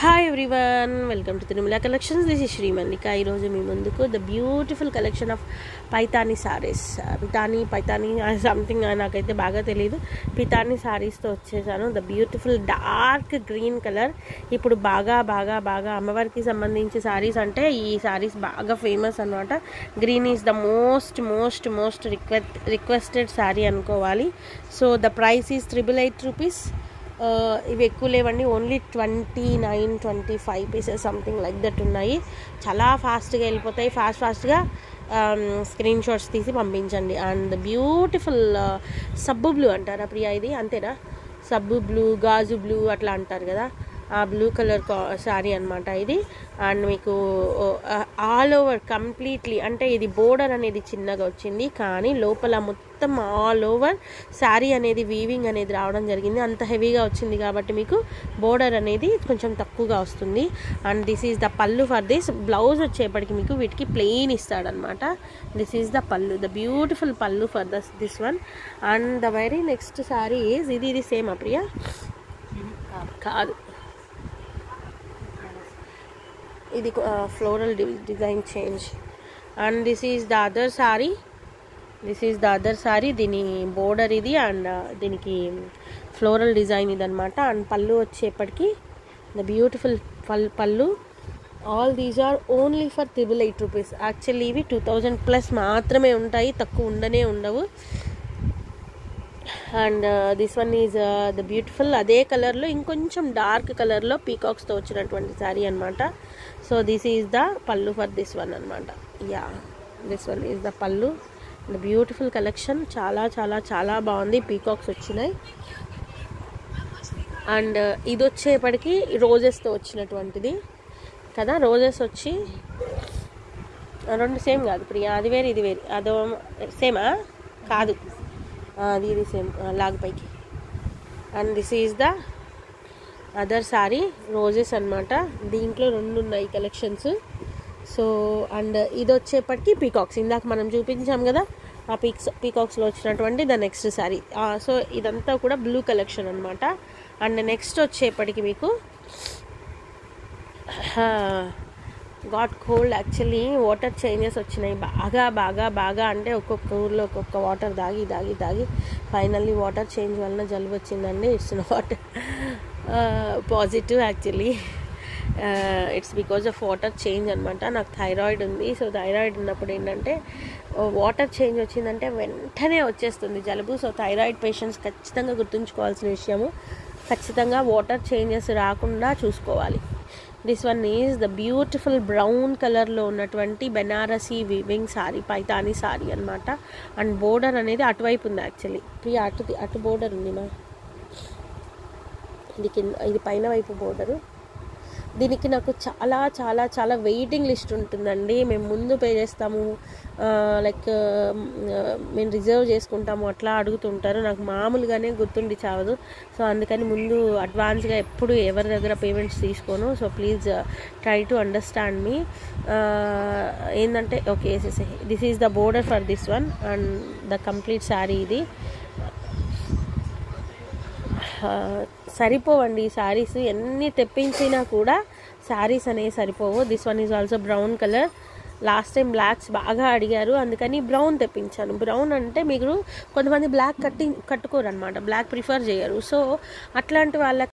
hi everyone welcome to Tirumala collections this is Srimallika ఈరోజు మీ ముందుకు the beautiful collection of Paithani saris Paithani Paithani something నాకైతే బాగా తెలియదు పితానీ సారీస్తో వచ్చేసాను the beautiful dark green colour ఇప్పుడు బాగా బాగా బాగా అమ్మవారికి సంబంధించి సారీస్ అంటే ఈ సారీస్ బాగా ఫేమస్ అనమాట green is the most most most request requested sari అనుకోవాలి so the price is triple eight rupees ఇవి ఎక్కువ లేవండి only twenty nine twenty five pieces something like that ఉన్నాయి చాలా ఫాస్ట్గా వెళ్ళిపోతాయి ఫాస్ట్ ఫాస్ట్గా స్క్రీన్ షాట్స్ తీసి పంపించండి అండ్ బ్యూటిఫుల్ సబ్బు బ్లూ అంటారా ప్రియా ఇది అంతేనా సబ్బు బ్లూ గాజు బ్లూ అట్లా అంటారు కదా ఆ బ్లూ కలర్ శారీ అనమాట ఇది అండ్ మీకు ఆల్ ఓవర్ కంప్లీట్లీ అంటే ఇది బోర్డర్ అనేది చిన్నగా వచ్చింది కానీ లోపల మొత్తం ఆల్ ఓవర్ శారీ అనేది వీవింగ్ అనేది రావడం జరిగింది అంత హెవీగా వచ్చింది కాబట్టి మీకు బోర్డర్ అనేది కొంచెం తక్కువగా వస్తుంది and this is the pallu for this blouse వచ్చేప్పటికి మీకు వీటికి ప్లెయిన్ ఇస్తాడనమాట this is the pallu the beautiful pallu for this this one and the very next sari is ఇది ఇది సేమ్ అప్రియా కాదు ఇది floral design change and this is the other sari this is the other sari దీని బోర్డర్ ఇది అండ్ దీనికి ఫ్లోరల్ డిజైన్ ఇది అనమాట అండ్ పళ్ళు వచ్చేప్పటికి ద బ్యూటిఫుల్ పల్ పళ్ళు all these are only for triple eight rupees actually ఇవి టూ థౌజండ్ ప్లస్ మాత్రమే ఉంటాయి తక్కువ ఉండనే ఉండవు and this one is the beautiful అదే కలర్లో ఇంకొంచెం డార్క్ కలర్లో పీకాక్స్తో వచ్చినటువంటి శారీ అనమాట so this is the pallu for this one అనమాట yeah this one is the pallu the beautiful collection చాలా చాలా చాలా బాగుంది పీకాక్స్ వచ్చినాయి అండ్ ఇది వచ్చేపటికి రోజెస్తో వచ్చినటువంటిది కదా రోజెస్ వచ్చి రెండు సేమ్ కాదు ప్రియా అది వేరు ఇది వేరు అదో సేమా కాదు అది ఇది సేమ్ లాగ్ పైకి and this is the other sari roses అనమాట దీంట్లో రెండు ఉన్నాయి కలెక్షన్స్ సో అండ్ ఇది వచ్చేప్పటికి పీకాక్స్ ఇందాక మనం చూపించాం కదా ఆ పీక్స్ పీకాక్స్లో వచ్చినటువంటి ద నెక్స్ట్ శారీ సో ఇదంతా కూడా బ్లూ కలెక్షన్ అనమాట అండ్ నెక్స్ట్ వచ్చేప్పటికి మీకు got cold actually water changes వచ్చినాయి బాగా బాగా బాగా అంటే ఒక్కొక్క ఊర్లో ఒక్కొక్క వాటర్ దాగి దాగి దాగి ఫైనల్లీ వాటర్ చేంజ్ వలన జలుబు వచ్చిందండి it's not positive actually it's because of water change అనమాట నాకు థైరాయిడ్ ఉంది సో థైరాయిడ్ ఉన్నప్పుడు ఏంటంటే వాటర్ చేంజ్ వచ్చిందంటే వెంటనే వచ్చేస్తుంది జలుబు సో థైరాయిడ్ పేషెంట్స్ ఖచ్చితంగా గుర్తుంచుకోవాల్సిన విషయము ఖచ్చితంగా వాటర్ చేంజెస్ రాకుండా చూసుకోవాలి this one is the beautiful brown కలర్లో ఉన్నటువంటి బెనారసీ వివింగ్ సారీ పైతానీ సారీ అనమాట అండ్ బోర్డర్ అనేది అటువైపు ఉంది యాక్చువల్లీ ప్రియ అటు అటు బోర్డర్ ఉంది మా ఇది కింద ఇది పైన వైపు బోర్డరు దీనికి నాకు చాలా చాలా చాలా వెయిటింగ్ లిస్ట్ ఉంటుందండి మేము ముందు పే చేస్తాము లైక్ మేము రిజర్వ్ చేసుకుంటాము అట్లా అడుగుతుంటారు నాకు మామూలుగానే గుర్తుండి చావదు సో అందుకని ముందు అడ్వాన్స్గా ఎప్పుడు ఎవరి దగ్గర పేమెంట్స్ తీసుకోను so please try to understand మీ ఏంటంటే ఓకే వేసేసే this is the border for this one and the complete sari ఇది సరిపోవండి ఈ శారీస్ ఎన్ని తెప్పించినా కూడా శారీస్ అనేవి సరిపోవు this one is also brown colour last time blacks బాగా అడిగారు అందుకని బ్రౌన్ తెప్పించాను బ్రౌన్ అంటే మీరు కొంతమంది బ్లాక్ కట్టి కట్టుకోరు అనమాట బ్లాక్ ప్రిఫర్ చేయరు సో అట్లాంటి వాళ్ళ